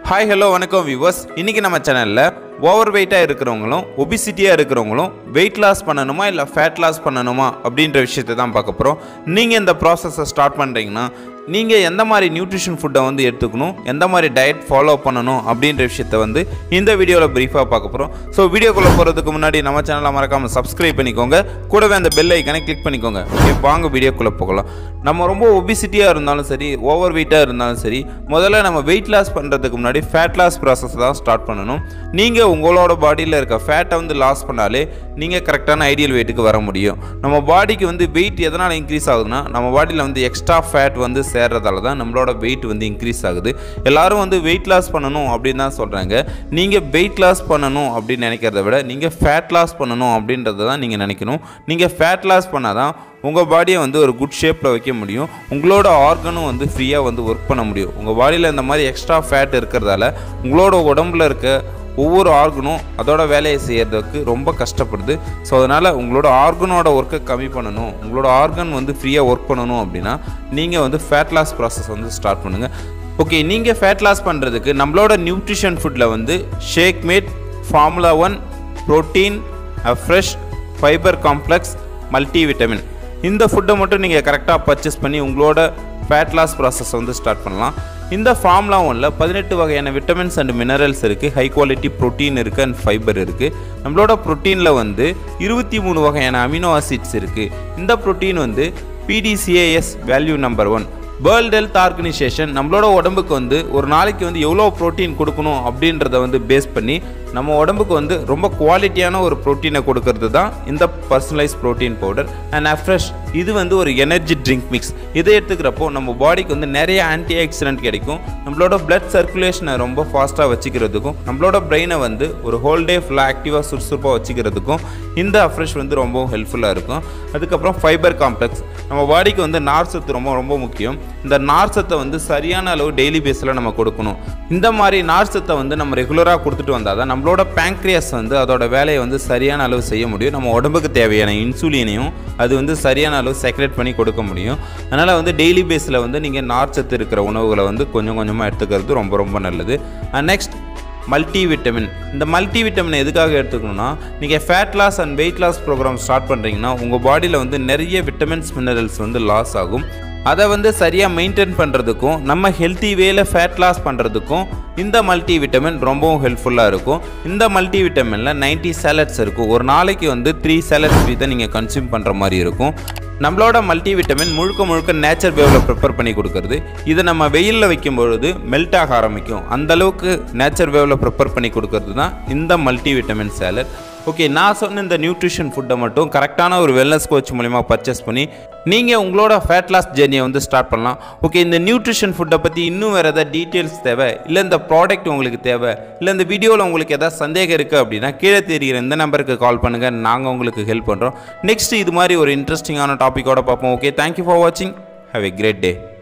hi hello வணக்கம் viewers இன்றைக்கி நம்ம சேனலில் ஓவர் வெயிட்டாக இருக்கிறவங்களும் ஒபிசிட்டியாக இருக்கிறவங்களும் வெயிட் லாஸ் பண்ணணுமா இல்லை ஃபேட் லாஸ் பண்ணணுமா அப்படின்ற விஷயத்தை தான் பார்க்க போகிறோம் நீங்கள் இந்த ப்ராசஸை ஸ்டார்ட் பண்ணுறீங்கன்னா நீங்கள் எந்த மாதிரி நியூட்ரிஷன் ஃபுட்டை வந்து எடுத்துக்கணும் எந்த மாதிரி டயட் ஃபாலோ பண்ணணும் அப்படின்ற விஷயத்த வந்து இந்த வீடியோவில் ப்ரீஃபாக பார்க்க போகிறோம் ஸோ வீடியோக்குள்ளே போகிறதுக்கு முன்னாடி நம்ம சேனலை மறக்காமல் சப்ஸ்கிரைப் பண்ணிக்கோங்க கூடவே அந்த பெல் ஐக்கனை கிளிக் பண்ணிக்கோங்க ஓகே வாங்க வீடியோக்குள்ளே போகலாம் நம்ம ரொம்ப ஒபிசிட்டியாக இருந்தாலும் சரி ஓவர் வெயிட்டாக இருந்தாலும் சரி முதல்ல நம்ம வெயிட் லாஸ் பண்ணுறதுக்கு முன்னாடி ஃபேட் லாஸ் ப்ராசஸ் தான் ஸ்டார்ட் பண்ணணும் நீங்கள் உங்களோட பாடியில் இருக்க ஃபேட்டை வந்து லாஸ் பண்ணாலே நீங்கள் கரெக்டான ஐடியல் வெயிட்டுக்கு வர முடியும் நம்ம பாடிக்கு வந்து வெயிட் எதனால் இன்க்ரீஸ் ஆகுதுன்னா நம்ம பாடியில் வந்து எக்ஸ்ட்ரா ஃபேட் வந்து சேர்றதால தான் நம்மளோட வெயிட் வந்து இன்க்ரீஸ் ஆகுது எல்லாரும் வந்து வெயிட் லாஸ் பண்ணணும் அப்படின்னு தான் சொல்கிறாங்க நீங்கள் வெயிட் லாஸ் பண்ணணும் அப்படின்னு நினைக்கிறத விட நீங்கள் ஃபேட் லாஸ் பண்ணணும் அப்படின்றத தான் நீங்கள் நினைக்கணும் நீங்கள் ஃபேட் லாஸ் பண்ணால் தான் உங்கள் பாடியை வந்து ஒரு குட் ஷேப்பில் வைக்க முடியும் உங்களோட ஆர்கனும் வந்து ஃப்ரீயாக வந்து ஒர்க் பண்ண முடியும் உங்கள் பாடியில் இந்த மாதிரி எக்ஸ்ட்ரா ஃபேட் இருக்கிறதால உங்களோட உடம்புல இருக்க ஒவ்வொரு ஆர்கனும் அதோட வேலையை செய்யறதுக்கு ரொம்ப கஷ்டப்படுது ஸோ அதனால் உங்களோட ஆர்கனோட ஒர்க்கை கம்மி பண்ணணும் உங்களோட ஆர்கன் வந்து ஃப்ரீயாக ஒர்க் பண்ணணும் அப்படின்னா நீங்கள் வந்து ஃபேட் லாஸ் ப்ராசஸ் வந்து ஸ்டார்ட் பண்ணுங்கள் ஓகே நீங்கள் ஃபேட் லாஸ் பண்ணுறதுக்கு நம்மளோட நியூட்ரிஷன் ஃபுட்டில் வந்து shake mate formula one protein fresh fibre complex multi vitamin இந்த ஃபுட்டை மட்டும் நீங்கள் கரெக்டாக பர்ச்சேஸ் பண்ணி உங்களோட ஃபேட் லாஸ் ப்ராசஸ் வந்து ஸ்டார்ட் பண்ணலாம் இந்த ஃபார்ம்லா ஒன்றில் பதினெட்டு வகையான விட்டமின்ஸ் அண்ட் மினரல்ஸ் இருக்குது ஹை குவாலிட்டி ப்ரோட்டீன் இருக்குது அண்ட் ஃபைபர் இருக்குது நம்மளோட ப்ரோட்டீனில் வந்து இருபத்தி மூணு வகையான அமினோ ஆசிட்ஸ் இருக்குது இந்த ப்ரோட்டீன் வந்து PDCAAS value number one World Health Organization நம்மளோட உடம்புக்கு வந்து ஒரு நாளைக்கு வந்து எவ்வளோ ப்ரோட்டீன் கொடுக்கணும் அப்படின்றத வந்து பேஸ் பண்ணி நம்ம உடம்புக்கு வந்து ரொம்ப குவாலிட்டியான ஒரு ப்ரோட்டீனை கொடுக்கறது தான் இந்த personalise protein powder and afresh இது வந்து ஒரு எனர்ஜி ட்ரிங்க் மிக்ஸ் இதை எடுத்துக்கிறப்போ நம்ம பாடிக்கு வந்து நிறைய ஆன்டி ஆக்சிடென்ட் கிடைக்கும் நம்மளோட பிளட் சர்க்குலேஷனை ரொம்ப ஃபாஸ்ட்டாக வச்சுக்கிறதுக்கும் நம்மளோட பிரெயினை வந்து ஒரு ஹோல் டே ஃபுல்லாக ஆக்டிவாக சுறுசுறுப்பாக வச்சுக்கிறதுக்கும் இந்த அஃப்ரெஷ் வந்து ரொம்ப ஹெல்ப்ஃபுல்லாக இருக்கும் அதுக்கப்புறம் ஃபைபர் காம்ப்ளெக்ஸ் நம்ம பாடிக்கு வந்து நார் சத்து ரொம்ப ரொம்ப முக்கியம் இந்த நார் சத்தை வந்து சரியான அளவு டெய்லி பேஸில் நம்ம கொடுக்கணும் இந்த மாதிரி நார் சத்தை வந்து நம்ம ரெகுலராக கொடுத்துட்டு வந்தால் தான் நம்மளோட பேங்க்ரியாஸ் வந்து அதோட வேலையை வந்து சரியான அளவு செய்ய முடியும் நம்ம உடம்புக்கு தேவையான இன்சுலினையும் அது வந்து சரியான அளவு செக்ரேட் பண்ணி கொடுக்க முடியும் அதனால் வந்து டெய்லி பேஸில் வந்து நீங்கள் நார் சத்து இருக்கிற உணவுகளை வந்து கொஞ்சம் கொஞ்சமாக எடுத்துக்கிறது ரொம்ப ரொம்ப நல்லது நெக்ஸ்ட் மல்டி விட்டமின் இந்த மல்டி விட்டமின் எதுக்காக எடுத்துக்கணும்னா நீங்கள் fat loss and weight loss programme start பண்ணுறீங்கன்னா உங்கள் பாடியில் வந்து நிறைய விட்டமின்ஸ் மினரல்ஸ் வந்து லாஸ் ஆகும் அதை வந்து சரியாக மெயின்டைன் பண்ணுறதுக்கும் நம்ம ஹெல்த்தி வேல ஃபேட் லாஸ் பண்ணுறதுக்கும் இந்த மல்டி விட்டமின் ரொம்பவும் ஹெல்ப்ஃபுல்லாக இருக்கும் இந்த மல்டி விட்டமினில் நைன்ட்டி சேலட்ஸ் இருக்கும் ஒரு நாளைக்கு வந்து த்ரீ சேலட்ஸ் வீதம் நீங்கள் கன்சியூம் பண்ணுற மாதிரி இருக்கும் நம்மளோட மல்டி விட்டமின் முழுக்க முழுக்க நேச்சர் வேவில் ப்ரிப்பேர் பண்ணி கொடுக்குறது இதை நம்ம வெயிலில் வைக்கும் பொழுது மெல்ட் ஆக ஆரம்பிக்கும் அந்த அளவுக்கு நேச்சர் வேவில் ப்ரிப்பேர் பண்ணி கொடுக்கறது தான் இந்த மல்டி விட்டமின் சேலட் ஓகே நான் சொன்ன இந்த நியூட்ரிஷன் ஃபுட்டை மட்டும் கரெக்டான ஒரு வெல்னஸ் கோச் மூலிமா பர்ச்சேஸ் பண்ணி நீங்கள் உங்களோட ஃபேட் லாஸ் ஜேர்னியை வந்து ஸ்டார்ட் பண்ணலாம் ஓகே இந்த நியூட்ரிஷன் ஃபுட்டை பற்றி இன்னும் வேறு எதாவது டீட்டெயில்ஸ் தேவை இல்லை இந்த ப்ராடக்ட் உங்களுக்கு தேவை இல்லை இந்த வீடியோவில் உங்களுக்கு எதாவது சந்தேகம் இருக்குது அப்படின்னா கீழே தெரிகிற இந்த நம்பருக்கு கால் பண்ணுங்கள் நாங்கள் உங்களுக்கு ஹெல்ப் பண்ணுறோம் நெக்ஸ்ட் இது மாதிரி ஒரு இன்ட்ரெஸ்டிங்கான டாப்பிக்கோட பார்ப்போம் ஓகே தேங்க்யூ ஃபார் வாட்சிங் ஹாவ் எ கிரேட் டே